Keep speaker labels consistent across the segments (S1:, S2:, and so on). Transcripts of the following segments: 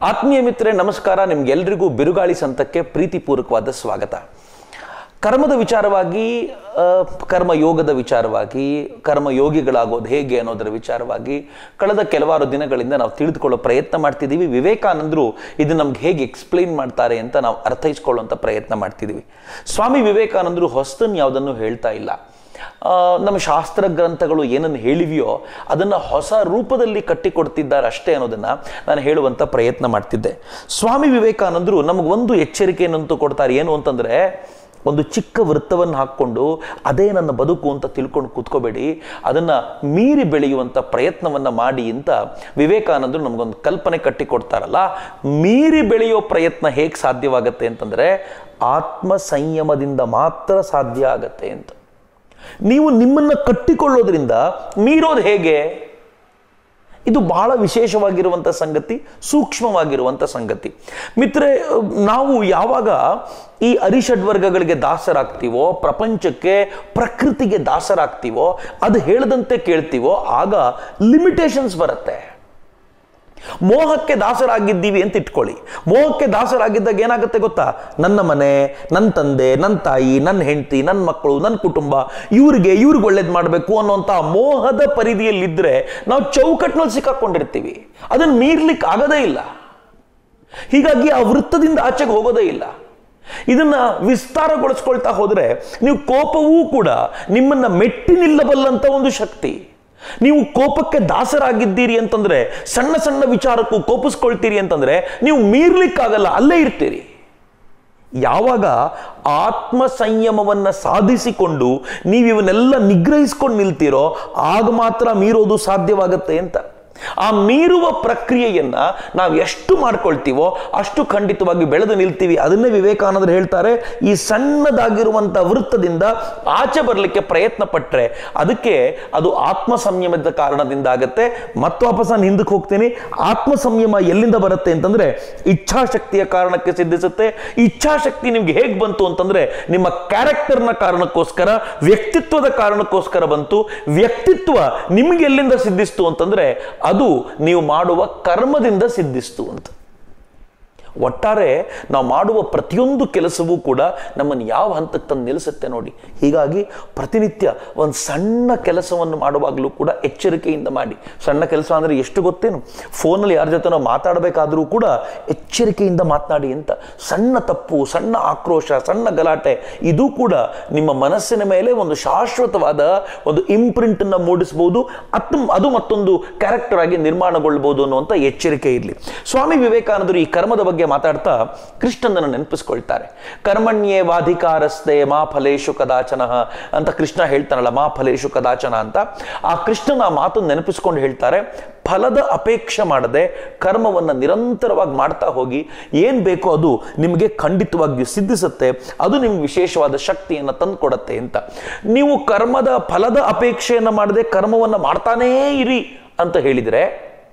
S1: ಆತ್ಮೀಯ ಮಿತ್ರರೇ ನಮಸ್ಕಾರ ನಿಮ್ಗೆಲ್ರಿಗೂ ಬಿರುಗಾಳಿ ಸಂತಕ್ಕೆ ಪ್ರೀತಿಪೂರ್ವಕವಾದ ಸ್ವಾಗತ ಕರ್ಮದ ವಿಚಾರವಾಗಿ ಆ, ಕರ್ಮ ಯೋಗದ ವಿಚಾರವಾಗಿ ಕರ್ಮ ಯೋಗಿಗಳಾಗೋದು ಹೇಗೆ ಅನ್ನೋದರ ವಿಚಾರವಾಗಿ ಕಳೆದ ಕೆಲವಾರು ದಿನಗಳಿಂದ ನಾವು ತಿಳಿದುಕೊಳ್ಳೋ ಪ್ರಯತ್ನ ಮಾಡ್ತಿದ್ದೀವಿ ವಿವೇಕಾನಂದರು ಇದು ನಮ್ಗೆ ಹೇಗೆ ಎಕ್ಸ್ಪ್ಲೈನ್ ಮಾಡ್ತಾರೆ ಅಂತ ನಾವು ಅರ್ಥೈಸ್ಕೊಳ್ಳುವಂಥ ಪ್ರಯತ್ನ ಮಾಡ್ತಿದ್ದೀವಿ ಸ್ವಾಮಿ ವಿವೇಕಾನಂದರು ಹೊಸದನ್ನು ಯಾವುದನ್ನು ಹೇಳ್ತಾ ಇಲ್ಲ ಆ, ನಮ್ಮ ಶಾಸ್ತ್ರ ಗ್ರಂಥಗಳು ಏನನ್ನು ಹೇಳಿವೆಯೋ ಅದನ್ನು ಹೊಸ ರೂಪದಲ್ಲಿ ಕಟ್ಟಿಕೊಡ್ತಿದ್ದಾರೆ ಅಷ್ಟೇ ಅನ್ನೋದನ್ನ ನಾನು ಹೇಳುವಂಥ ಪ್ರಯತ್ನ ಮಾಡ್ತಿದ್ದೆ ಸ್ವಾಮಿ ವಿವೇಕಾನಂದರು ನಮಗೊಂದು ಎಚ್ಚರಿಕೆಯನ್ನಂತೂ ಕೊಡ್ತಾರೆ ಏನು ಅಂತಂದ್ರೆ ಒಂದು ಚಿಕ್ಕ ವೃತ್ತವನ್ನು ಹಾಕ್ಕೊಂಡು ಅದೇ ನನ್ನ ಬದುಕು ಅಂತ ತಿಳ್ಕೊಂಡು ಕೂತ್ಕೋಬೇಡಿ ಅದನ್ನ ಮೀರಿ ಬೆಳೆಯುವಂಥ ಪ್ರಯತ್ನವನ್ನ ಮಾಡಿ ಅಂತ ವಿವೇಕಾನಂದರು ನಮಗೊಂದು ಕಲ್ಪನೆ ಕಟ್ಟಿಕೊಡ್ತಾರಲ್ಲ ಮೀರಿ ಬೆಳೆಯೋ ಪ್ರಯತ್ನ ಹೇಗೆ ಸಾಧ್ಯವಾಗತ್ತೆ ಅಂತಂದ್ರೆ ಆತ್ಮ ಸಂಯಮದಿಂದ ಮಾತ್ರ ಸಾಧ್ಯ ಆಗತ್ತೆ ಅಂತ ನೀವು ನಿಮ್ಮನ್ನ ಕಟ್ಟಿಕೊಳ್ಳೋದ್ರಿಂದ ಮೀರೋದು ಹೇಗೆ ಇದು ಬಹಳ ವಿಶೇಷವಾಗಿರುವಂಥ ಸಂಗತಿ ಸೂಕ್ಷ್ಮವಾಗಿರುವಂಥ ಸಂಗತಿ ಮಿತ್ರೆ ನಾವು ಯಾವಾಗ ಈ ಅರಿಷಡ್ವರ್ಗಗಳಿಗೆ ದಾಸರಾಗ್ತೀವೋ ಪ್ರಪಂಚಕ್ಕೆ ಪ್ರಕೃತಿಗೆ ದಾಸರಾಗ್ತೀವೋ ಅದು ಹೇಳದಂತೆ ಕೇಳ್ತೀವೋ ಆಗ ಲಿಮಿಟೇಷನ್ಸ್ ಬರುತ್ತೆ ಮೋಹಕ್ಕೆ ದಾಸರಾಗಿದ್ದೀವಿ ಅಂತ ಇಟ್ಕೊಳ್ಳಿ ಮೋಹಕ್ಕೆ ದಾಸರಾಗಿದ್ದಾಗ ಏನಾಗುತ್ತೆ ಗೊತ್ತಾ ನನ್ನ ಮನೆ ನನ್ನ ತಂದೆ ನನ್ನ ತಾಯಿ ನನ್ನ ಹೆಂಡತಿ ನನ್ನ ಮಕ್ಕಳು ನನ್ನ ಕುಟುಂಬ ಇವ್ರಿಗೆ ಇವ್ರಿಗೆ ಒಳ್ಳೇದು ಮಾಡಬೇಕು ಅನ್ನೋಂಥ ಮೋಹದ ಪರಿಧಿಯಲ್ಲಿದ್ದರೆ ನಾವು ಚೌಕಟ್ಟಿನಲ್ಲಿ ಸಿಕ್ಕಾಕೊಂಡಿರ್ತೀವಿ ಅದನ್ನು ಮೀರ್ಲಿಕ್ಕೆ ಆಗದೇ ಇಲ್ಲ ಹೀಗಾಗಿ ಆ ವೃತ್ತದಿಂದ ಆಚೆಗೆ ಹೋಗೋದೇ ಇಲ್ಲ ಇದನ್ನ ವಿಸ್ತಾರಗೊಳಿಸ್ಕೊಳ್ತಾ ಹೋದ್ರೆ ನೀವು ಕೋಪವೂ ಕೂಡ ನಿಮ್ಮನ್ನ ಮೆಟ್ಟಿ ನಿಲ್ಲಬಲ್ಲಂತ ಒಂದು ಶಕ್ತಿ ನೀವು ಕೋಪಕ್ಕೆ ದಾಸರಾಗಿದ್ದೀರಿ ಅಂತಂದ್ರೆ ಸಣ್ಣ ಸಣ್ಣ ವಿಚಾರಕ್ಕೂ ಕೋಪಿಸ್ಕೊಳ್ತೀರಿ ಅಂತಂದ್ರೆ ನೀವು ಮೀರ್ಲಿಕ್ಕಾಗಲ್ಲ ಅಲ್ಲೇ ಇರ್ತೀರಿ ಯಾವಾಗ ಆತ್ಮ ಸಂಯಮವನ್ನ ಸಾಧಿಸಿಕೊಂಡು ನೀವು ಇವನ್ನೆಲ್ಲ ನಿಗ್ರಹಿಸ್ಕೊಂಡು ನಿಲ್ತೀರೋ ಆಗ ಮಾತ್ರ ಮೀರೋದು ಸಾಧ್ಯವಾಗತ್ತೆ ಅಂತ ಆ ಮೀರುವ ಪ್ರಕ್ರಿಯೆಯನ್ನ ನಾವು ಎಷ್ಟು ಮಾಡ್ಕೊಳ್ತೀವೋ ಅಷ್ಟು ಖಂಡಿತವಾಗಿ ಬೆಳೆದು ನಿಲ್ತೀವಿ ಅದನ್ನೇ ವಿವೇಕಾನಂದರು ಹೇಳ್ತಾರೆ ಈ ಸಣ್ಣದಾಗಿರುವಂತ ವೃತ್ತದಿಂದ ಆಚೆ ಬರಲಿಕ್ಕೆ ಪ್ರಯತ್ನ ಪಟ್ರೆ ಅದಕ್ಕೆ ಅದು ಆತ್ಮ ಸಂಯಮದ ಕಾರಣದಿಂದ ಆಗತ್ತೆ ಮತ್ತೆ ವಾಪಸ್ ನಾನು ಹಿಂದಕ್ಕೆ ಹೋಗ್ತೀನಿ ಆತ್ಮ ಸಂಯಮ ಎಲ್ಲಿಂದ ಬರುತ್ತೆ ಅಂತಂದ್ರೆ ಇಚ್ಛಾಶಕ್ತಿಯ ಕಾರಣಕ್ಕೆ ಸಿದ್ಧಿಸುತ್ತೆ ಇಚ್ಛಾಶಕ್ತಿ ನಿಮ್ಗೆ ಹೇಗೆ ಬಂತು ಅಂತಂದ್ರೆ ನಿಮ್ಮ ಕ್ಯಾರೆಕ್ಟರ್ನ ಕಾರಣಕ್ಕೋಸ್ಕರ ವ್ಯಕ್ತಿತ್ವದ ಕಾರಣಕ್ಕೋಸ್ಕರ ಬಂತು ವ್ಯಕ್ತಿತ್ವ ನಿಮ್ಗೆ ಎಲ್ಲಿಂದ ಸಿದ್ಧಿಸ್ತು ಅಂತಂದ್ರೆ ಅದು ನೀವು ಮಾಡುವ ಕರ್ಮದಿಂದ ಸಿದ್ಧಿಸ್ತು ಅಂತ ಒಟ್ಟಾರೆ ನಾವು ಮಾಡುವ ಪ್ರತಿಯೊಂದು ಕೆಲಸವೂ ಕೂಡ ನಮ್ಮನ್ನು ಯಾವ ಹಂತಕ್ಕೆ ತಂದು ನಿಲ್ಲಿಸುತ್ತೆ ನೋಡಿ ಹೀಗಾಗಿ ಪ್ರತಿನಿತ್ಯ ಒಂದು ಸಣ್ಣ ಕೆಲಸವನ್ನು ಮಾಡುವಾಗಲೂ ಕೂಡ ಎಚ್ಚರಿಕೆಯಿಂದ ಮಾಡಿ ಸಣ್ಣ ಕೆಲಸ ಅಂದರೆ ಎಷ್ಟು ಗೊತ್ತೇನು ಫೋನಲ್ಲಿ ಯಾರ ಜೊತೆ ನಾವು ಮಾತಾಡಬೇಕಾದ್ರೂ ಕೂಡ ಎಚ್ಚರಿಕೆಯಿಂದ ಮಾತನಾಡಿ ಅಂತ ಸಣ್ಣ ತಪ್ಪು ಸಣ್ಣ ಆಕ್ರೋಶ ಸಣ್ಣ ಗಲಾಟೆ ಇದು ಕೂಡ ನಿಮ್ಮ ಮನಸ್ಸಿನ ಮೇಲೆ ಒಂದು ಶಾಶ್ವತವಾದ ಒಂದು ಇಂಪ್ರಿಂಟನ್ನು ಮೂಡಿಸಬಹುದು ಅತ್ ಅದು ಮತ್ತೊಂದು ಕ್ಯಾರೆಕ್ಟರ್ ಆಗಿ ನಿರ್ಮಾಣಗೊಳ್ಬಹುದು ಅನ್ನುವಂಥ ಎಚ್ಚರಿಕೆ ಇರಲಿ ಸ್ವಾಮಿ ವಿವೇಕಾನಂದರು ಈ ಕರ್ಮದ ಬಗ್ಗೆ ಮಾತಾಡ್ತಾ ಕೃಷ್ಣನನ್ನು ನೆನಪಿಸ್ಕೊಳ್ತಾರೆ ಕರ್ಮಣ್ಯೇ ವಾಧಿಕಾರಸ್ತೆ ಮಾ ಫಲೇಶು ಕದಾಚನ ಅಂತ ಕೃಷ್ಣ ಹೇಳ್ತಾನಲ್ಲ ಮಾ ಫಲೇಶು ಕದಾಚನ ಅಂತ ಆ ಕೃಷ್ಣನ ಆ ಮಾತನ್ನು ನೆನಪಿಸ್ಕೊಂಡು ಹೇಳ್ತಾರೆ ಫಲದ ಅಪೇಕ್ಷೆ ಮಾಡದೆ ಕರ್ಮವನ್ನು ನಿರಂತರವಾಗಿ ಮಾಡ್ತಾ ಹೋಗಿ ಏನ್ ಬೇಕೋ ಅದು ನಿಮಗೆ ಖಂಡಿತವಾಗಿಯೂ ಸಿದ್ಧಿಸುತ್ತೆ ಅದು ನಿಮ್ಗೆ ವಿಶೇಷವಾದ ಶಕ್ತಿಯನ್ನು ತಂದುಕೊಡತ್ತೆ ಅಂತ ನೀವು ಕರ್ಮದ ಫಲದ ಅಪೇಕ್ಷೆಯನ್ನು ಮಾಡದೆ ಕರ್ಮವನ್ನು ಮಾಡ್ತಾನೇ ಇರಿ ಅಂತ ಹೇಳಿದರೆ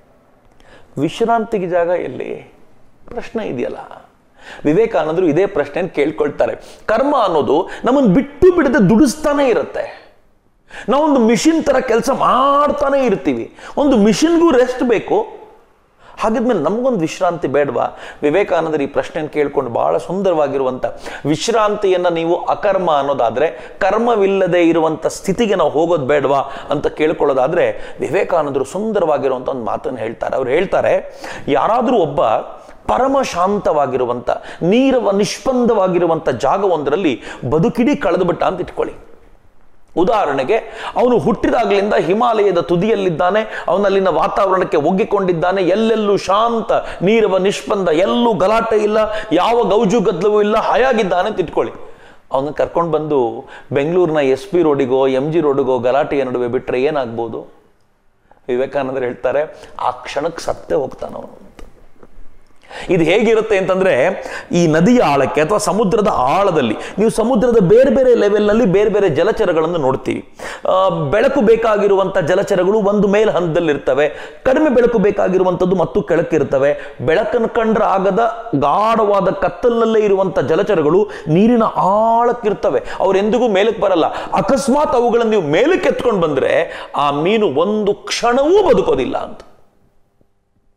S1: ವಿಶ್ರಾಂತಿಗೆ ಜಾಗ ಎಲ್ಲಿ ಪ್ರಶ್ನೆ ಇದೆಯಲ್ಲ ವಿವೇಕಾನಂದರು ಇದೇ ಪ್ರಶ್ನೆಯನ್ನು ಕೇಳ್ಕೊಳ್ತಾರೆ ಕರ್ಮ ಅನ್ನೋದು ನಮ್ಮನ್ನು ಬಿಟ್ಟು ಬಿಡದೆ ದುಡಿಸ್ತಾನೆ ಇರುತ್ತೆ ನಾವೊಂದು ಮಿಷಿನ್ ತರ ಕೆಲಸ ಮಾಡ್ತಾನೆ ಇರ್ತೀವಿ ಒಂದು ಮಿಷಿನ್ಗೂ ರೆಸ್ಟ್ ಬೇಕು ಹಾಗಿದ್ಮೇಲೆ ನಮಗೊಂದು ವಿಶ್ರಾಂತಿ ಬೇಡವಾ ವಿವೇಕಾನಂದರು ಈ ಪ್ರಶ್ನೆಯನ್ನು ಕೇಳ್ಕೊಂಡು ಬಹಳ ಸುಂದರವಾಗಿರುವಂಥ ವಿಶ್ರಾಂತಿಯನ್ನ ನೀವು ಅಕರ್ಮ ಅನ್ನೋದಾದ್ರೆ ಕರ್ಮವಿಲ್ಲದೆ ಇರುವಂಥ ಸ್ಥಿತಿಗೆ ನಾವು ಹೋಗೋದು ಬೇಡವಾ ಅಂತ ಕೇಳ್ಕೊಳ್ಳೋದಾದ್ರೆ ವಿವೇಕಾನಂದರು ಸುಂದರವಾಗಿರುವಂಥ ಒಂದು ಮಾತನ್ನು ಹೇಳ್ತಾರೆ ಅವ್ರು ಹೇಳ್ತಾರೆ ಯಾರಾದರೂ ಒಬ್ಬ ಪರಮ ಶಾಂತವಾಗಿರುವಂಥ ನೀರವ ನಿಷ್ಪಂದವಾಗಿರುವಂಥ ಜಾಗವೊಂದರಲ್ಲಿ ಬದುಕಿಡೀ ಕಳೆದುಬಿಟ್ಟ ಅಂತ ಇಟ್ಕೊಳ್ಳಿ ಉದಾಹರಣೆಗೆ ಅವನು ಹುಟ್ಟಿದಾಗಲಿಂದ ಹಿಮಾಲಯದ ತುದಿಯಲ್ಲಿದ್ದಾನೆ ಅವನಲ್ಲಿನ ವಾತಾವರಣಕ್ಕೆ ಒಗ್ಗಿಕೊಂಡಿದ್ದಾನೆ ಎಲ್ಲೆಲ್ಲೂ ಶಾಂತ ನೀರವ ನಿಷ್ಪಂದ ಎಲ್ಲೂ ಗಲಾಟೆ ಇಲ್ಲ ಯಾವ ಗೌಜು ಗದ್ದಲವೂ ಇಲ್ಲ ಹಾಯಾಗಿದ್ದಾನೆ ಅಂತ ಇಟ್ಕೊಳ್ಳಿ ಅವನ್ನ ಕರ್ಕೊಂಡು ಬಂದು ಬೆಂಗಳೂರಿನ ಎಸ್ ಪಿ ರೋಡಿಗೋ ಎಂ ಜಿ ರೋಡಿಗೋ ಗಲಾಟೆಯ ನಡುವೆ ಬಿಟ್ಟರೆ ಏನಾಗ್ಬೋದು ವಿವೇಕಾನಂದರು ಹೇಳ್ತಾರೆ ಆ ಕ್ಷಣಕ್ಕೆ ಸತ್ತೇ ಹೋಗ್ತಾನೆ ಅವನು ಇದು ಹೇಗಿರುತ್ತೆ ಅಂತಂದ್ರೆ ಈ ನದಿಯ ಆಳಕ್ಕೆ ಅಥವಾ ಸಮುದ್ರದ ಆಳದಲ್ಲಿ ನೀವು ಸಮುದ್ರದ ಬೇರೆ ಬೇರೆ ಲೆವೆಲ್ನಲ್ಲಿ ಬೇರೆ ಬೇರೆ ಜಲಚರಗಳನ್ನು ನೋಡ್ತೀವಿ ಆ, ಬೆಳಕು ಬೇಕಾಗಿರುವಂಥ ಜಲಚರಗಳು ಒಂದು ಮೇಲ್ ಹಂತದಲ್ಲಿ ಇರ್ತವೆ ಕಡಿಮೆ ಬೆಳಕು ಬೇಕಾಗಿರುವಂಥದ್ದು ಮತ್ತು ಕೆಳಕ್ಕಿರ್ತವೆ ಬೆಳಕನ್ನು ಕಂಡ್ರೆ ಆಗದ ಗಾಢವಾದ ಕತ್ತಲಲ್ಲೇ ಇರುವಂಥ ಜಲಚರಗಳು ನೀರಿನ ಆಳಕ್ಕಿರ್ತವೆ ಅವ್ರು ಎಂದಿಗೂ ಮೇಲಕ್ಕೆ ಬರಲ್ಲ ಅಕಸ್ಮಾತ್ ಅವುಗಳನ್ನು ನೀವು ಮೇಲಕ್ಕೆ ಎತ್ಕೊಂಡು ಬಂದ್ರೆ ಆ ಮೀನು ಒಂದು ಕ್ಷಣವೂ ಬದುಕೋದಿಲ್ಲ ಅಂತ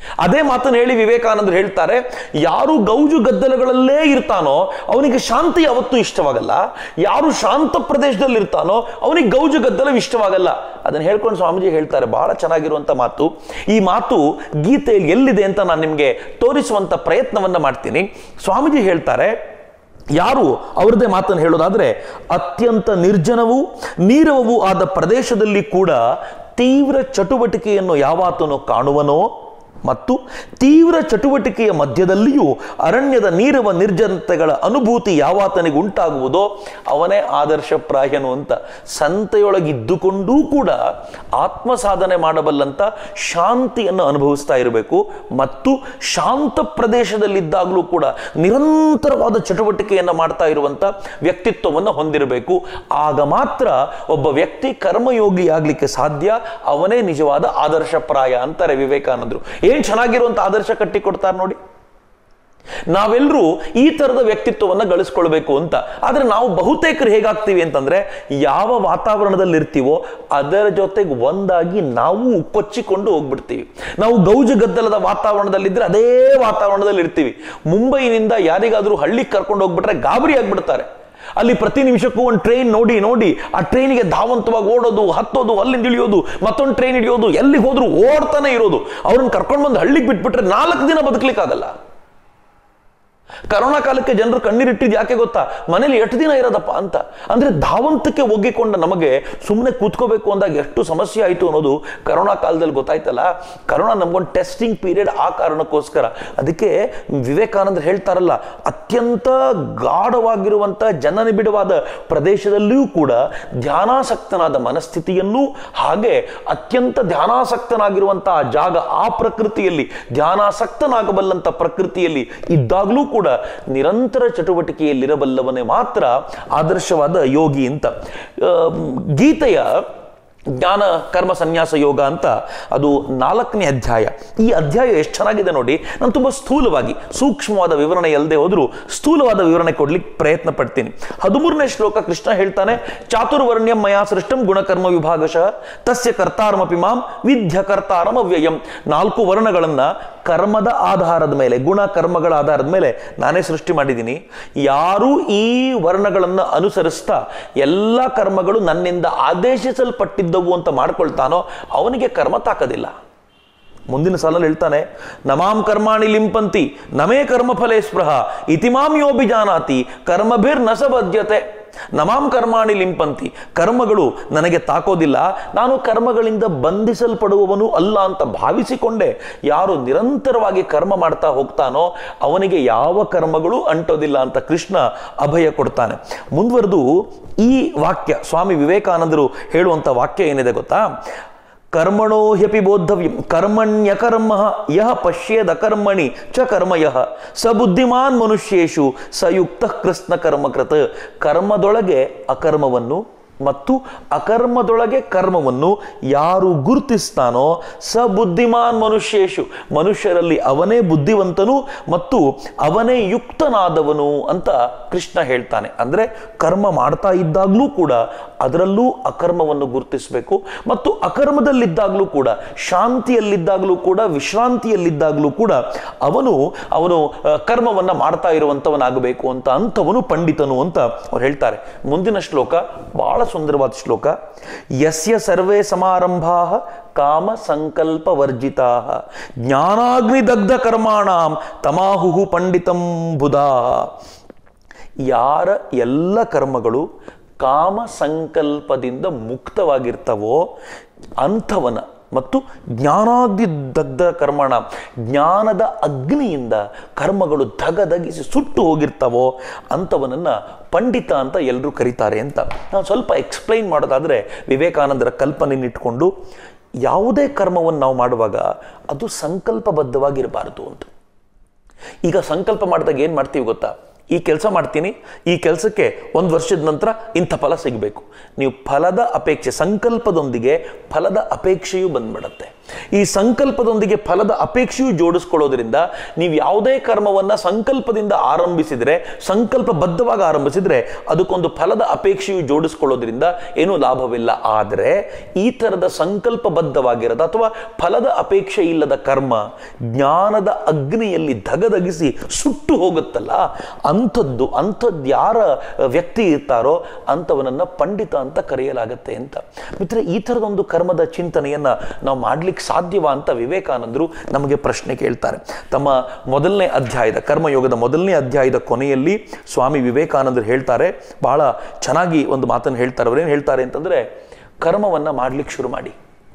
S1: ಅದೇ ಮಾತನ್ನು ಹೇಳಿ ವಿವೇಕಾನಂದರು ಹೇಳ್ತಾರೆ ಯಾರು ಗೌಜು ಗದ್ದಲಗಳಲ್ಲೇ ಇರ್ತಾನೋ ಅವನಿಗೆ ಶಾಂತಿ ಯಾವತ್ತೂ ಇಷ್ಟವಾಗಲ್ಲ ಯಾರು ಶಾಂತ ಪ್ರದೇಶದಲ್ಲಿ ಇರ್ತಾನೋ ಅವನಿಗೆ ಗೌಜು ಗದ್ದಲ ಇಷ್ಟವಾಗಲ್ಲ ಅದನ್ನು ಹೇಳ್ಕೊಂಡು ಸ್ವಾಮೀಜಿ ಹೇಳ್ತಾರೆ ಬಹಳ ಚೆನ್ನಾಗಿರುವಂತ ಮಾತು ಈ ಮಾತು ಗೀತೆಯಲ್ಲಿ ಎಲ್ಲಿದೆ ಅಂತ ನಾನು ನಿಮಗೆ ತೋರಿಸುವಂತ ಪ್ರಯತ್ನವನ್ನ ಮಾಡ್ತೀನಿ ಸ್ವಾಮೀಜಿ ಹೇಳ್ತಾರೆ ಯಾರು ಅವ್ರದ್ದೇ ಮಾತನ್ನು ಹೇಳೋದಾದ್ರೆ ಅತ್ಯಂತ ನಿರ್ಜನವೂ ನೀರವೂ ಆದ ಪ್ರದೇಶದಲ್ಲಿ ಕೂಡ ತೀವ್ರ ಚಟುವಟಿಕೆಯನ್ನು ಯಾವಾತನು ಕಾಣುವನೋ ಮತ್ತು ತೀವ್ರ ಚಟುವಟಿಕೆಯ ಮಧ್ಯದಲ್ಲಿಯೂ ಅರಣ್ಯದ ನೀರವ ನಿರ್ಜನತೆಗಳ ಅನುಭೂತಿ ಯಾವಾತನಿಗೆ ಉಂಟಾಗುವುದೋ ಅವನೇ ಆದರ್ಶಪ್ರಾಯನು ಅಂತ ಸಂತೆಯೊಳಗಿದ್ದುಕೊಂಡೂ ಕೂಡ ಆತ್ಮ ಸಾಧನೆ ಮಾಡಬಲ್ಲಂತ ಶಾಂತಿಯನ್ನು ಅನುಭವಿಸ್ತಾ ಇರಬೇಕು ಮತ್ತು ಶಾಂತ ಪ್ರದೇಶದಲ್ಲಿದ್ದಾಗಲೂ ಕೂಡ ನಿರಂತರವಾದ ಚಟುವಟಿಕೆಯನ್ನು ಮಾಡ್ತಾ ಇರುವಂತ ವ್ಯಕ್ತಿತ್ವವನ್ನು ಹೊಂದಿರಬೇಕು ಆಗ ಮಾತ್ರ ಒಬ್ಬ ವ್ಯಕ್ತಿ ಕರ್ಮಯೋಗಿ ಆಗ್ಲಿಕ್ಕೆ ಸಾಧ್ಯ ಅವನೇ ನಿಜವಾದ ಆದರ್ಶಪ್ರಾಯ ಅಂತಾರೆ ವಿವೇಕಾನಂದರು ಏನ್ ಚೆನ್ನಾಗಿರುವಂತ ಆದರ್ಶ ಕಟ್ಟಿ ಕೊಡ್ತಾರೆ ನೋಡಿ ನಾವೆಲ್ಲರೂ ಈ ತರದ ವ್ಯಕ್ತಿತ್ವವನ್ನ ಗಳಿಸ್ಕೊಳ್ಬೇಕು ಅಂತ ಆದ್ರೆ ನಾವು ಬಹುತೇಕರು ಹೇಗಾಗ್ತೀವಿ ಅಂತಂದ್ರೆ ಯಾವ ವಾತಾವರಣದಲ್ಲಿ ಇರ್ತೀವೋ ಅದರ ಜೊತೆಗೆ ಒಂದಾಗಿ ನಾವು ಕೊಚ್ಚಿಕೊಂಡು ಹೋಗ್ಬಿಡ್ತೀವಿ ನಾವು ಗೌಜು ಗದ್ದಲದ ವಾತಾವರಣದಲ್ಲಿದ್ರೆ ಅದೇ ವಾತಾವರಣದಲ್ಲಿ ಇರ್ತೀವಿ ಮುಂಬೈನಿಂದ ಯಾರಿಗಾದ್ರೂ ಹಳ್ಳಿಗೆ ಕರ್ಕೊಂಡು ಹೋಗ್ಬಿಟ್ರೆ ಗಾಬರಿ ಆಗ್ಬಿಡ್ತಾರೆ ಅಲ್ಲಿ ಪ್ರತಿ ನಿಮಿಷಕ್ಕೂ ಒಂದು ಟ್ರೈನ್ ನೋಡಿ ನೋಡಿ ಆ ಟ್ರೈನಿಗೆ ಧಾವಂತವಾಗಿ ಓಡೋದು ಹತ್ತೋದು ಅಲ್ಲಿಂದ ಇಳಿಯೋದು ಮತ್ತೊಂದು ಟ್ರೈನ್ ಹಿಡಿಯೋದು ಎಲ್ಲಿಗೆ ಹೋದ್ರು ಓಡ್ತಾನೆ ಇರೋದು ಅವ್ರನ್ನ ಕರ್ಕೊಂಡು ಬಂದು ಹಳ್ಳಿಗೆ ಬಿಟ್ಬಿಟ್ರೆ ನಾಲ್ಕು ದಿನ ಬದುಕಲಿಕ್ಕಾಗಲ್ಲ ಕರೋನಾ ಕಾಲಕ್ಕೆ ಜನರು ಕಣ್ಣೀರಿಟ್ಟಿದ್ದು ಯಾಕೆ ಗೊತ್ತಾ ಮನೇಲಿ ಎಷ್ಟು ದಿನ ಇರೋದಪ್ಪ ಅಂತ ಅಂದ್ರೆ ಧಾವಂತಕ್ಕೆ ಒಗ್ಗಿಕೊಂಡ ನಮಗೆ ಸುಮ್ಮನೆ ಕೂತ್ಕೋಬೇಕು ಅಂದಾಗ ಎಷ್ಟು ಸಮಸ್ಯೆ ಆಯಿತು ಅನ್ನೋದು ಕರೋನಾ ಕಾಲದಲ್ಲಿ ಗೊತ್ತಾಯ್ತಲ್ಲ ಕರೋನಾ ನಮ್ಗೊಂದು ಟೆಸ್ಟಿಂಗ್ ಪೀರಿಯಡ್ ಆ ಕಾರಣಕ್ಕೋಸ್ಕರ ಅದಕ್ಕೆ ವಿವೇಕಾನಂದರು ಹೇಳ್ತಾರಲ್ಲ ಅತ್ಯಂತ ಗಾಢವಾಗಿರುವಂತ ಜನನಿಬಿಡವಾದ ಪ್ರದೇಶದಲ್ಲಿಯೂ ಕೂಡ ಧ್ಯಾನಾಸಕ್ತನಾದ ಮನಸ್ಥಿತಿಯನ್ನು ಹಾಗೆ ಅತ್ಯಂತ ಧ್ಯಾನಾಸಕ್ತನಾಗಿರುವಂತಹ ಜಾಗ ಆ ಪ್ರಕೃತಿಯಲ್ಲಿ ಧ್ಯಾನಾಸಕ್ತನಾಗಬಲ್ಲಂತ ಪ್ರಕೃತಿಯಲ್ಲಿ ಇದ್ದಾಗಲೂ ಕೂಡ ನಿರಂತರ ಚಟುವಟಿಕೆಯಲ್ಲಿರಬಲ್ಲವನೇ ಮಾತ್ರ ಆದರ್ಶವಾದ ಯೋಗಿ ಅಂತ ಆ, ಗೀತೆಯ ಜ್ಞಾನ ಕರ್ಮ ಸನ್ಯಾಸ ಯೋಗ ಅಂತ ಅದು ನಾಲ್ಕನೇ ಅಧ್ಯಾಯ ಈ ಅಧ್ಯಾಯ ಎಷ್ಟು ಚೆನ್ನಾಗಿದೆ ನೋಡಿ ನಾನು ತುಂಬ ಸ್ಥೂಲವಾಗಿ ಸೂಕ್ಷ್ಮವಾದ ವಿವರಣೆ ಅಲ್ಲದೆ ಹೋದರೂ ಸ್ಥೂಲವಾದ ವಿವರಣೆ ಕೊಡ್ಲಿಕ್ಕೆ ಪ್ರಯತ್ನ ಪಡ್ತೀನಿ ಹದಿಮೂರನೇ ಶ್ಲೋಕ ಕೃಷ್ಣ ಹೇಳ್ತಾನೆ ಚಾತುರ್ವರ್ಣ್ಯಂ ಮಯಾ ಸೃಷ್ಟಂ ಗುಣಕರ್ಮ ವಿಭಾಗಶಃ ತಸ್ಯ ಕರ್ತಾರಮಪಿ ಮಾಂ ವಿದ್ಯ ಕರ್ತಾರಂ ಅವ್ಯಯಂ ನಾಲ್ಕು ವರ್ಣಗಳನ್ನ ಕರ್ಮದ ಆಧಾರದ ಮೇಲೆ ಗುಣ ಕರ್ಮಗಳ ಆಧಾರದ ಮೇಲೆ ನಾನೇ ಸೃಷ್ಟಿ ಮಾಡಿದ್ದೀನಿ ಯಾರು ಈ ವರ್ಣಗಳನ್ನು ಅನುಸರಿಸ್ತಾ ಎಲ್ಲ ಕರ್ಮಗಳು ನನ್ನಿಂದ ಆದೇಶಿಸಲ್ಪಟ್ಟಿದ್ದವು ಅಂತ ಮಾಡ್ಕೊಳ್ತಾನೋ ಅವನಿಗೆ ಕರ್ಮ ತಾಕದಿಲ್ಲ ಮುಂದಿನ ಸಾಲಲ್ಲಿ ಹೇಳ್ತಾನೆ ನಮಾಂ ಕರ್ಮಾಣಿ ಲಿಂಪಂತಿ ನಮೇ ಕರ್ಮಫಲೇ ಸ್ಪೃಹ ಇತಿಮಾಂ ಯೋಬಿ ಜಾನಾತಿ ಕರ್ಮಭಿರ್ ನ ಬದ್ಯತೆ ನಮಾಂ ಕರ್ಮಾಣಿ ಲಿಂಪಂತಿ ಕರ್ಮಗಳು ನನಗೆ ತಾಕೋದಿಲ್ಲ ನಾನು ಕರ್ಮಗಳಿಂದ ಬಂಧಿಸಲ್ಪಡುವವನು ಅಲ್ಲ ಅಂತ ಭಾವಿಸಿಕೊಂಡೆ ಯಾರು ನಿರಂತರವಾಗಿ ಕರ್ಮ ಮಾಡ್ತಾ ಹೋಗ್ತಾನೋ ಅವನಿಗೆ ಯಾವ ಕರ್ಮಗಳು ಅಂಟೋದಿಲ್ಲ ಅಂತ ಕೃಷ್ಣ ಅಭಯ ಕೊಡ್ತಾನೆ ಮುಂದುವರೆದು ಈ ವಾಕ್ಯ ಸ್ವಾಮಿ ವಿವೇಕಾನಂದರು ಹೇಳುವಂತ ವಾಕ್ಯ ಏನಿದೆ ಗೊತ್ತಾ ಕರ್ಮಣೋ ಹ್ಯಪಿ ಬೋದ್ಧವ್ಯಂ ಕರ್ಮಣ್ಯಕರ್ಮ ಯಹ ಪಶ್ಯೇದ ಕರ್ಮಣಿ ಚ ಕರ್ಮ ಯಹ ಸ ಬುದ್ಧಿಮಾನ್ ಮನುಷ್ಯೇಶು ಸಯುಕ್ತ ಕೃಷ್ಣ ಕರ್ಮಕೃತ ಕರ್ಮದೊಳಗೆ ಅಕರ್ಮವನ್ನು ಮತ್ತು ಅಕರ್ಮದೊಳಗೆ ಕರ್ಮವನ್ನು ಯಾರು ಗುರುತಿಸ್ತಾನೋ ಸ ಬುದ್ಧಿಮಾನ್ ಮನುಷ್ಯೇಶು ಮನುಷ್ಯರಲ್ಲಿ ಅವನೇ ಬುದ್ಧಿವಂತನು ಮತ್ತು ಅವನೇ ಯುಕ್ತನಾದವನು ಅಂತ ಕೃಷ್ಣ ಹೇಳ್ತಾನೆ ಅಂದ್ರೆ ಕರ್ಮ ಮಾಡ್ತಾ ಇದ್ದಾಗಲೂ ಕೂಡ ಅದರಲ್ಲೂ ಅಕರ್ಮವನ್ನು ಗುರುತಿಸಬೇಕು ಮತ್ತು ಅಕರ್ಮದಲ್ಲಿದ್ದಾಗಲೂ ಕೂಡ ಶಾಂತಿಯಲ್ಲಿದ್ದಾಗಲೂ ಕೂಡ ವಿಶ್ರಾಂತಿಯಲ್ಲಿದ್ದಾಗಲೂ ಕೂಡ ಅವನು ಅವನು ಆ, ಕರ್ಮವನ್ನ ಮಾಡ್ತಾ ಇರುವಂತವನಾಗಬೇಕು ಅಂತ ಅಂಥವನು ಪಂಡಿತನು ಅಂತ ಅವ್ರು ಹೇಳ್ತಾರೆ ಮುಂದಿನ ಶ್ಲೋಕ ಬಹಳ ಸುಂದರವಾದ ಶ್ಲೋಕ ಯಸ್ಯ ಸರ್ವೇ ಸಮಾರಂಭಾ ಕಾಮ ಸಂಕಲ್ಪ ವರ್ಜಿತಾ ಜ್ಞಾನಾಗ್ನಿ ದಗ್ಧ ಕರ್ಮಾಣಾಂ ತಮಾಹುಹು ಪಂಡಿತಂ ಬುಧಾ ಯಾರ ಎಲ್ಲ ಕರ್ಮಗಳು ಕಾಮ ಸಂಕಲ್ಪದಿಂದ ಮುಕ್ತವಾಗಿರ್ತವೋ ಅಂಥವನ ಮತ್ತು ಜ್ಞಾನಾಗ್ನಿ ದಗ್ಧ ಕರ್ಮಣ ಜ್ಞಾನದ ಅಗ್ನಿಯಿಂದ ಕರ್ಮಗಳು ಧಗಧಗಿಸಿ ಸುಟ್ಟು ಹೋಗಿರ್ತಾವೋ ಅಂಥವನನ್ನ ಪಂಡಿತ ಅಂತ ಎಲ್ಲರೂ ಕರೀತಾರೆ ಅಂತ ನಾನು ಸ್ವಲ್ಪ ಎಕ್ಸ್ಪ್ಲೈನ್ ಮಾಡೋದಾದ್ರೆ ವಿವೇಕಾನಂದರ ಕಲ್ಪನೆಯನ್ನಿಟ್ಕೊಂಡು ಯಾವುದೇ ಕರ್ಮವನ್ನು ನಾವು ಮಾಡುವಾಗ ಅದು ಸಂಕಲ್ಪಬದ್ಧವಾಗಿರಬಾರದು ಅಂತ ಈಗ ಸಂಕಲ್ಪ ಮಾಡಿದಾಗ ಏನು ಮಾಡ್ತೀವಿ ಗೊತ್ತಾ ಈ ಕೆಲಸ ಮಾಡ್ತೀನಿ ಈ ಕೆಲಸಕ್ಕೆ ಒಂದು ವರ್ಷದ ನಂತರ ಇಂಥ ಫಲ ಸಿಗಬೇಕು ನೀವು ಫಲದ ಅಪೇಕ್ಷೆ ಸಂಕಲ್ಪದೊಂದಿಗೆ ಫಲದ ಅಪೇಕ್ಷೆಯೂ ಬಂದ್ಬಿಡತ್ತೆ ಈ ಸಂಕಲ್ಪದೊಂದಿಗೆ ಫಲದ ಅಪೇಕ್ಷೆಯು ಜೋಡಿಸ್ಕೊಳ್ಳೋದ್ರಿಂದ ನೀವು ಯಾವುದೇ ಕರ್ಮವನ್ನ ಸಂಕಲ್ಪದಿಂದ ಆರಂಭಿಸಿದರೆ ಸಂಕಲ್ಪಬದ್ಧವಾಗಿ ಆರಂಭಿಸಿದ್ರೆ ಅದಕ್ಕೊಂದು ಫಲದ ಅಪೇಕ್ಷೆಯು ಜೋಡಿಸ್ಕೊಳ್ಳೋದ್ರಿಂದ ಏನೂ ಲಾಭವಿಲ್ಲ ಆದರೆ ಈ ಥರದ ಸಂಕಲ್ಪಬದ್ಧವಾಗಿರದ ಅಥವಾ ಫಲದ ಅಪೇಕ್ಷೆ ಇಲ್ಲದ ಕರ್ಮ ಜ್ಞಾನದ ಅಗ್ನಿಯಲ್ಲಿ ಧಗಧಗಿಸಿ ಸುಟ್ಟು ಹೋಗುತ್ತಲ್ಲ ಅಂಥದ್ದು ಅಂಥದ್ದು ಯಾರ ವ್ಯಕ್ತಿ ಇರ್ತಾರೋ ಅಂಥವನನ್ನ ಪಂಡಿತ ಅಂತ ಕರೆಯಲಾಗತ್ತೆ ಅಂತ ಮಿತ್ರ ಈ ಥರದೊಂದು ಕರ್ಮದ ಚಿಂತನೆಯನ್ನ ನಾವು ಮಾಡ್ಲಿಕ್ಕೆ ಸಾಧ್ಯವಾ ಅಂತ ವಿವೇಕಾನಂದರು ನಮಗೆ ಪ್ರಶ್ನೆ ಕೇಳ್ತಾರೆ ತಮ್ಮ ಮೊದಲನೇ ಅಧ್ಯಾಯದ ಕರ್ಮಯೋಗದ ಮೊದಲನೇ ಅಧ್ಯಾಯದ ಕೊನೆಯಲ್ಲಿ ಸ್ವಾಮಿ ವಿವೇಕಾನಂದರು ಹೇಳ್ತಾರೆ ಬಹಳ ಚೆನ್ನಾಗಿ ಒಂದು ಮಾತನ್ನು ಹೇಳ್ತಾರೆ ಅವ್ರೇನು ಹೇಳ್ತಾರೆ ಅಂತಂದ್ರೆ ಕರ್ಮವನ್ನ ಮಾಡ್ಲಿಕ್ಕೆ ಶುರು ಮಾಡಿ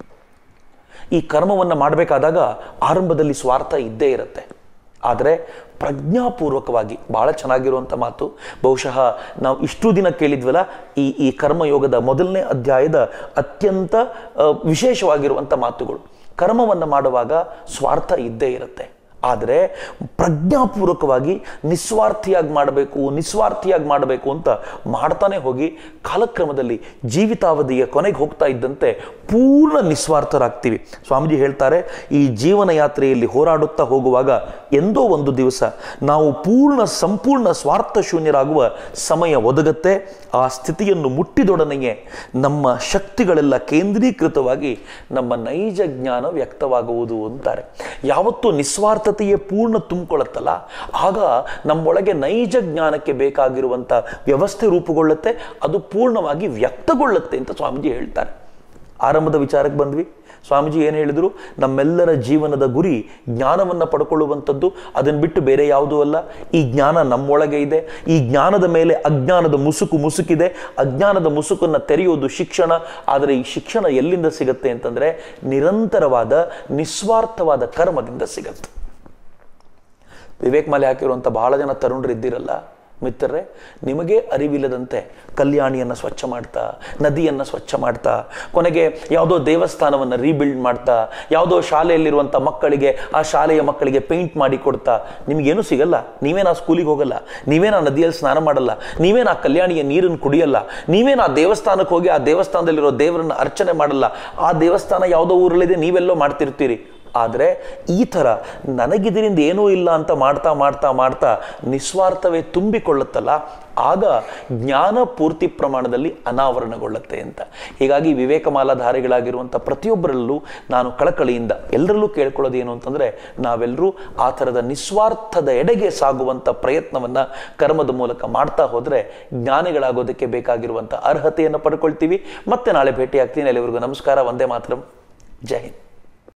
S1: ಈ ಕರ್ಮವನ್ನು ಮಾಡಬೇಕಾದಾಗ ಆರಂಭದಲ್ಲಿ ಸ್ವಾರ್ಥ ಇದ್ದೇ ಇರುತ್ತೆ ಆದರೆ ಪ್ರಜ್ಞಾಪೂರ್ವಕವಾಗಿ ಬಹಳ ಚೆನ್ನಾಗಿರುವಂಥ ಮಾತು ಬಹುಶಃ ನಾವು ಇಷ್ಟು ದಿನ ಕೇಳಿದ್ವಲ್ಲ ಈ ಈ ಕರ್ಮಯೋಗದ ಮೊದಲನೇ ಅಧ್ಯಾಯದ ಅತ್ಯಂತ ಆ, ವಿಶೇಷವಾಗಿರುವಂಥ ಮಾತುಗಳು ಕರ್ಮವನ್ನು ಮಾಡುವಾಗ ಸ್ವಾರ್ಥ ಇದ್ದೇ ಇರುತ್ತೆ ಆದರೆ ಪ್ರಜ್ಞಾಪೂರ್ವಕವಾಗಿ ನಿಸ್ವಾರ್ಥಿಯಾಗಿ ಮಾಡಬೇಕು ನಿಸ್ವಾರ್ಥಿಯಾಗಿ ಮಾಡಬೇಕು ಅಂತ ಮಾಡ್ತಾನೆ ಹೋಗಿ ಕಾಲಕ್ರಮದಲ್ಲಿ ಜೀವಿತಾವಧಿಯ ಕೊನೆಗೆ ಹೋಗ್ತಾ ಇದ್ದಂತೆ ಪೂರ್ಣ ನಿಸ್ವಾರ್ಥರಾಗ್ತೀವಿ ಸ್ವಾಮೀಜಿ ಹೇಳ್ತಾರೆ ಈ ಜೀವನ ಯಾತ್ರೆಯಲ್ಲಿ ಹೋರಾಡುತ್ತಾ ಹೋಗುವಾಗ ಎಂದೋ ಒಂದು ದಿವಸ ನಾವು ಪೂರ್ಣ ಸಂಪೂರ್ಣ ಸ್ವಾರ್ಥ ಶೂನ್ಯರಾಗುವ ಸಮಯ ಒದಗತ್ತೆ ಆ ಸ್ಥಿತಿಯನ್ನು ಮುಟ್ಟಿದೊಡನೆಯೇ ನಮ್ಮ ಶಕ್ತಿಗಳೆಲ್ಲ ಕೇಂದ್ರೀಕೃತವಾಗಿ ನಮ್ಮ ನೈಜ ಜ್ಞಾನ ವ್ಯಕ್ತವಾಗುವುದು ಅಂತಾರೆ ಯಾವತ್ತು ನಿಸ್ವಾರ್ಥತೆಯೇ ಪೂರ್ಣ ತುಂಬಿಕೊಳ್ಳುತ್ತಲ್ಲ ಆಗ ನಮ್ಮೊಳಗೆ ನೈಜ ಜ್ಞಾನಕ್ಕೆ ಬೇಕಾಗಿರುವಂಥ ವ್ಯವಸ್ಥೆ ರೂಪುಗೊಳ್ಳುತ್ತೆ ಅದು ಪೂರ್ಣವಾಗಿ ವ್ಯಕ್ತಗೊಳ್ಳುತ್ತೆ ಅಂತ ಸ್ವಾಮೀಜಿ ಹೇಳ್ತಾರೆ ಆರಂಭದ ವಿಚಾರಕ್ಕೆ ಬಂದ್ವಿ ಸ್ವಾಮೀಜಿ ಏನು ಹೇಳಿದ್ರು ನಮ್ಮೆಲ್ಲರ ಜೀವನದ ಗುರಿ ಜ್ಞಾನವನ್ನು ಪಡ್ಕೊಳ್ಳುವಂಥದ್ದು ಅದನ್ನು ಬಿಟ್ಟು ಬೇರೆ ಯಾವುದೂ ಅಲ್ಲ ಈ ಜ್ಞಾನ ನಮ್ಮೊಳಗೆ ಇದೆ ಈ ಜ್ಞಾನದ ಮೇಲೆ ಅಜ್ಞಾನದ ಮುಸುಕು ಮುಸುಕಿದೆ ಅಜ್ಞಾನದ ಮುಸುಕನ್ನು ತೆರೆಯೋದು ಶಿಕ್ಷಣ ಆದರೆ ಈ ಶಿಕ್ಷಣ ಎಲ್ಲಿಂದ ಸಿಗತ್ತೆ ಅಂತಂದ್ರೆ ನಿರಂತರವಾದ ನಿಸ್ವಾರ್ಥವಾದ ಕರ್ಮದಿಂದ ಸಿಗತ್ತೆ ವಿವೇಕ್ ಮಾಲೆ ಹಾಕಿರುವಂಥ ಬಹಳ ಜನ ತರುಣರು ಇದ್ದಿರಲ್ಲ ಮಿತ್ರರೇ ನಿಮಗೆ ಅರಿವಿಲ್ಲದಂತೆ ಕಲ್ಯಾಣಿಯನ್ನು ಸ್ವಚ್ಛ ಮಾಡ್ತಾ ನದಿಯನ್ನು ಸ್ವಚ್ಛ ಮಾಡ್ತಾ ಕೊನೆಗೆ ಯಾವುದೋ ದೇವಸ್ಥಾನವನ್ನು ರೀಬಿಲ್ಡ್ ಮಾಡ್ತಾ ಯಾವುದೋ ಶಾಲೆಯಲ್ಲಿರುವಂಥ ಮಕ್ಕಳಿಗೆ ಆ ಶಾಲೆಯ ಮಕ್ಕಳಿಗೆ ಪೇಂಟ್ ಮಾಡಿ ಕೊಡ್ತಾ ನಿಮಗೇನು ಸಿಗಲ್ಲ ನೀವೇನು ಆ ಸ್ಕೂಲಿಗೆ ಹೋಗಲ್ಲ ನೀವೇನು ಆ ನದಿಯಲ್ಲಿ ಸ್ನಾನ ಮಾಡಲ್ಲ ನೀವೇನು ಆ ಕಲ್ಯಾಣಿಯ ನೀರನ್ನು ಕುಡಿಯಲ್ಲ ನೀವೇನು ಆ ದೇವಸ್ಥಾನಕ್ಕೆ ಹೋಗಿ ಆ ದೇವಸ್ಥಾನದಲ್ಲಿರೋ ದೇವರನ್ನ ಅರ್ಚನೆ ಮಾಡಲ್ಲ ಆ ದೇವಸ್ಥಾನ ಯಾವುದೋ ಊರಲ್ಲಿದೆ ನೀವೆಲ್ಲೋ ಮಾಡ್ತಿರ್ತೀರಿ ಆದರೆ ಈ ಥರ ನನಗಿದರಿಂದ ಏನೂ ಇಲ್ಲ ಅಂತ ಮಾಡ್ತಾ ಮಾಡ್ತಾ ಮಾಡ್ತಾ ನಿಸ್ವಾರ್ಥವೇ ತುಂಬಿಕೊಳ್ಳುತ್ತಲ್ಲ ಆಗ ಜ್ಞಾನ ಪೂರ್ತಿ ಪ್ರಮಾಣದಲ್ಲಿ ಅನಾವರಣಗೊಳ್ಳುತ್ತೆ ಅಂತ ಹೀಗಾಗಿ ವಿವೇಕಮಾಲಾಧಾರಿಗಳಾಗಿರುವಂಥ ಪ್ರತಿಯೊಬ್ಬರಲ್ಲೂ ನಾನು ಕಳಕಳಿಯಿಂದ ಎಲ್ಲರಲ್ಲೂ ಕೇಳ್ಕೊಳ್ಳೋದು ಏನು ಅಂತಂದರೆ ನಾವೆಲ್ಲರೂ ಆ ಥರದ ನಿಸ್ವಾರ್ಥದ ಎಡೆಗೆ ಸಾಗುವಂಥ ಪ್ರಯತ್ನವನ್ನು ಕರ್ಮದ ಮೂಲಕ ಮಾಡ್ತಾ ಹೋದರೆ ಜ್ಞಾನಿಗಳಾಗೋದಕ್ಕೆ ಬೇಕಾಗಿರುವಂಥ ಅರ್ಹತೆಯನ್ನು ಪಡ್ಕೊಳ್ತೀವಿ ಮತ್ತೆ ನಾಳೆ ಭೇಟಿ ಆಗ್ತೀನಿ ಅಲ್ಲಿವರೆಗೂ ನಮಸ್ಕಾರ ಒಂದೇ ಮಾತ್ರ ಜೈ ಹಿಂದ್